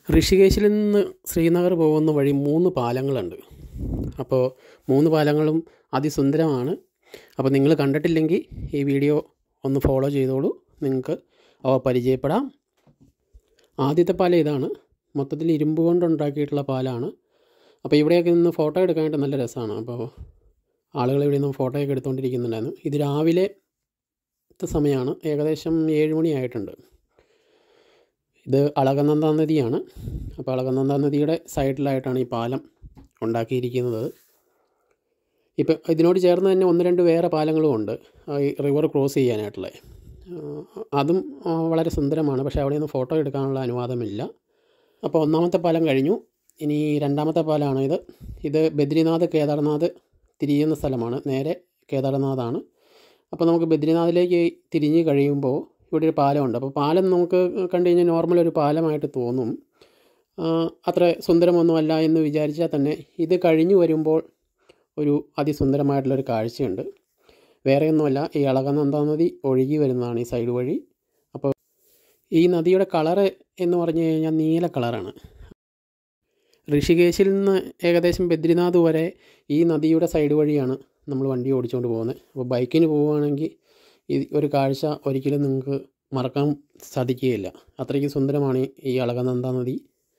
ഋഷികേശിൽ നിന്ന് ശ്രീനഗർ പോകുന്ന വഴി മൂന്ന് പാലങ്ങളുണ്ട് അപ്പോൾ മൂന്ന് പാലങ്ങളും അതിസുന്ദരമാണ് അപ്പോൾ നിങ്ങൾ കണ്ടിട്ടില്ലെങ്കിൽ ഈ വീഡിയോ ഒന്ന് ഫോളോ ചെയ്തോളൂ നിങ്ങൾക്ക് അവ പരിചയപ്പെടാം ആദ്യത്തെ പാലം ഇതാണ് മൊത്തത്തിൽ ഇരുമ്പ് കൊണ്ടുണ്ടാക്കിയിട്ടുള്ള പാലാണ് അപ്പോൾ ഇവിടെയൊക്കെ നിന്ന് ഫോട്ടോ എടുക്കാനായിട്ട് നല്ല രസമാണ് അപ്പോൾ ആളുകൾ ഇവിടെ നിന്ന് ഫോട്ടോയൊക്കെ എടുത്തുകൊണ്ടിരിക്കുന്നുണ്ടായിരുന്നു ഇത് രാവിലെ സമയമാണ് ഏകദേശം ഏഴ് മണിയായിട്ടുണ്ട് ഇത് അളകനന്ദ നദിയാണ് അപ്പോൾ അളകനന്ദ നദിയുടെ സൈഡിലായിട്ടാണ് ഈ പാലം ഉണ്ടാക്കിയിരിക്കുന്നത് ഇപ്പം ഇതിനോട് ചേർന്ന് തന്നെ ഒന്ന് രണ്ട് വേറെ പാലങ്ങളും ഉണ്ട് ഈ റിവർ ക്രോസ് ചെയ്യാനായിട്ടുള്ള അതും വളരെ സുന്ദരമാണ് പക്ഷേ അവിടെ നിന്ന് ഫോട്ടോ എടുക്കാനുള്ള അനുവാദമില്ല അപ്പോൾ ഒന്നാമത്തെ പാലം കഴിഞ്ഞു ഇനി രണ്ടാമത്തെ പാലമാണ് ഇത് ഇത് ബദ്രിനാഥ് കേദാർനാഥ് തിരിയുന്ന സ്ഥലമാണ് നേരെ കേദാർനാഥാണ് അപ്പോൾ നമുക്ക് ബദ്രിനാഥിലേക്ക് തിരിഞ്ഞ് കഴിയുമ്പോൾ ഇവിടെ ഒരു പാലമുണ്ട് അപ്പോൾ പാലം നമുക്ക് കണ്ടു കഴിഞ്ഞാൽ നോർമൽ ഒരു പാലമായിട്ട് തോന്നും അത്ര സുന്ദരമൊന്നുമല്ല എന്ന് വിചാരിച്ചാൽ തന്നെ ഇത് കഴിഞ്ഞു വരുമ്പോൾ ഒരു അതിസുന്ദരമായിട്ടുള്ളൊരു കാഴ്ചയുണ്ട് വേറെയൊന്നുമല്ല ഈ അളകനന്ദ നദി ഒഴുകി വരുന്നതാണ് ഈ സൈഡ് വഴി അപ്പോൾ ഈ നദിയുടെ കളറ് എന്ന് പറഞ്ഞു കഴിഞ്ഞാൽ നീല കളറാണ് ഋഷികേശിൽ നിന്ന് ഏകദേശം ബദ്രിനാഥ് വരെ ഈ നദിയുടെ സൈഡ് വഴിയാണ് നമ്മൾ വണ്ടി ഓടിച്ചുകൊണ്ട് പോകുന്നത് അപ്പോൾ ബൈക്കിന് പോവുകയാണെങ്കിൽ ഈ ഒരു കാഴ്ച ഒരിക്കലും നിങ്ങൾക്ക് മറക്കാൻ സാധിക്കുകയില്ല അത്രയ്ക്ക് സുന്ദരമാണ് ഈ അളകനന്ദ നദി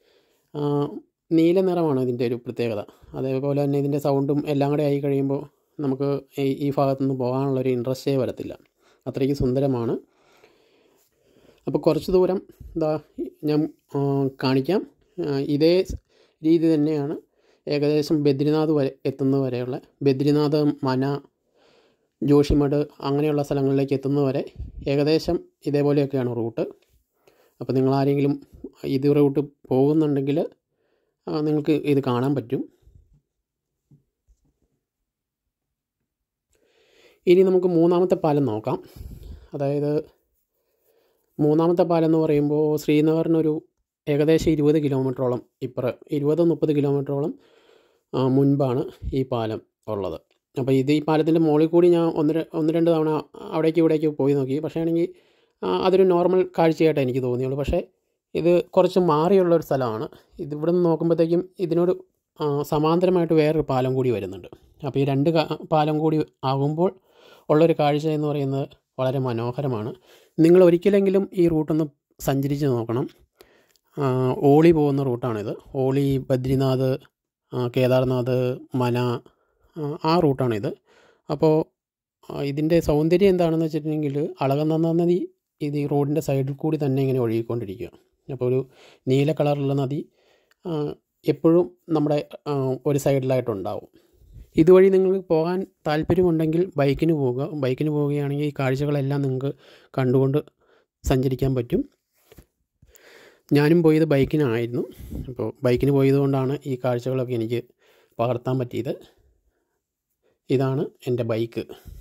നീല നിറമാണ് ഇതിൻ്റെ ഒരു പ്രത്യേകത അതേപോലെ തന്നെ ഇതിൻ്റെ സൗണ്ടും എല്ലാം കൂടെ ആയി കഴിയുമ്പോൾ നമുക്ക് ഈ ഈ ഭാഗത്തുനിന്ന് പോകാനുള്ളൊരു ഇൻട്രസ്റ്റേ വരത്തില്ല അത്രയ്ക്ക് സുന്ദരമാണ് അപ്പോൾ കുറച്ച് ദൂരം എന്താ ഞാൻ കാണിക്കാം ഇതേ രീതി തന്നെയാണ് ഏകദേശം ബദ്രിനാഥ് വരെ എത്തുന്നത് വരെയുള്ള ബദ്രിനാഥ് മന ജോഷിമഠ് അങ്ങനെയുള്ള സ്ഥലങ്ങളിലേക്ക് എത്തുന്നവരെ ഏകദേശം ഇതേപോലെയൊക്കെയാണ് റൂട്ട് അപ്പോൾ നിങ്ങൾ ആരെങ്കിലും ഇത് റൂട്ട് പോകുന്നുണ്ടെങ്കിൽ നിങ്ങൾക്ക് ഇത് കാണാൻ പറ്റും ഇനി നമുക്ക് മൂന്നാമത്തെ പാലം നോക്കാം അതായത് മൂന്നാമത്തെ പാലം എന്ന് പറയുമ്പോൾ ശ്രീനഗറിനൊരു ഏകദേശം ഇരുപത് കിലോമീറ്ററോളം ഇപ്പുറ ഇരുപത് മുപ്പത് കിലോമീറ്ററോളം മുൻപാണ് ഈ പാലം ഉള്ളത് അപ്പോൾ ഇത് ഈ പാലത്തിൻ്റെ മുകളിൽ കൂടി ഞാൻ ഒന്ന് ഒന്ന് രണ്ട് തവണ അവിടേക്ക് ഇവിടേക്ക് പോയി നോക്കി പക്ഷേ ആണെങ്കിൽ അതൊരു നോർമൽ കാഴ്ചയായിട്ട് എനിക്ക് തോന്നിയുള്ളൂ പക്ഷേ ഇത് കുറച്ച് മാറിയുള്ളൊരു സ്ഥലമാണ് ഇത് ഇവിടെ നിന്ന് നോക്കുമ്പോഴത്തേക്കും ഇതിനോട് സമാന്തരമായിട്ട് വേറൊരു പാലം കൂടി വരുന്നുണ്ട് അപ്പോൾ ഈ രണ്ട് പാലം കൂടി ആകുമ്പോൾ ഉള്ളൊരു കാഴ്ച എന്ന് പറയുന്നത് വളരെ മനോഹരമാണ് നിങ്ങൾ ഒരിക്കലെങ്കിലും ഈ റൂട്ടൊന്ന് സഞ്ചരിച്ച് നോക്കണം ഓളി പോകുന്ന റൂട്ടാണിത് ഓളി ബദ്രിനാഥ് കേദാർനാഥ് മന ആ റൂട്ടാണിത് അപ്പോൾ ഇതിൻ്റെ സൗന്ദര്യം എന്താണെന്ന് വെച്ചിട്ടുണ്ടെങ്കിൽ അളകനന്ദ നദി ഇത് ഈ റോഡിൻ്റെ സൈഡിൽ കൂടി തന്നെ ഇങ്ങനെ ഒഴുകിക്കൊണ്ടിരിക്കുക അപ്പോൾ ഒരു നീല കളറുള്ള നദി എപ്പോഴും നമ്മുടെ ഒരു സൈഡിലായിട്ടുണ്ടാവും ഇതുവഴി നിങ്ങൾക്ക് പോകാൻ താല്പര്യമുണ്ടെങ്കിൽ ബൈക്കിന് പോവുക ബൈക്കിന് പോവുകയാണെങ്കിൽ ഈ കാഴ്ചകളെല്ലാം നിങ്ങൾക്ക് കണ്ടുകൊണ്ട് സഞ്ചരിക്കാൻ പറ്റും ഞാനും പോയത് ബൈക്കിനായിരുന്നു അപ്പോൾ ബൈക്കിന് പോയതുകൊണ്ടാണ് ഈ കാഴ്ചകളൊക്കെ എനിക്ക് പകർത്താൻ പറ്റിയത് ഇതാണ് എൻ്റെ ബൈക്ക്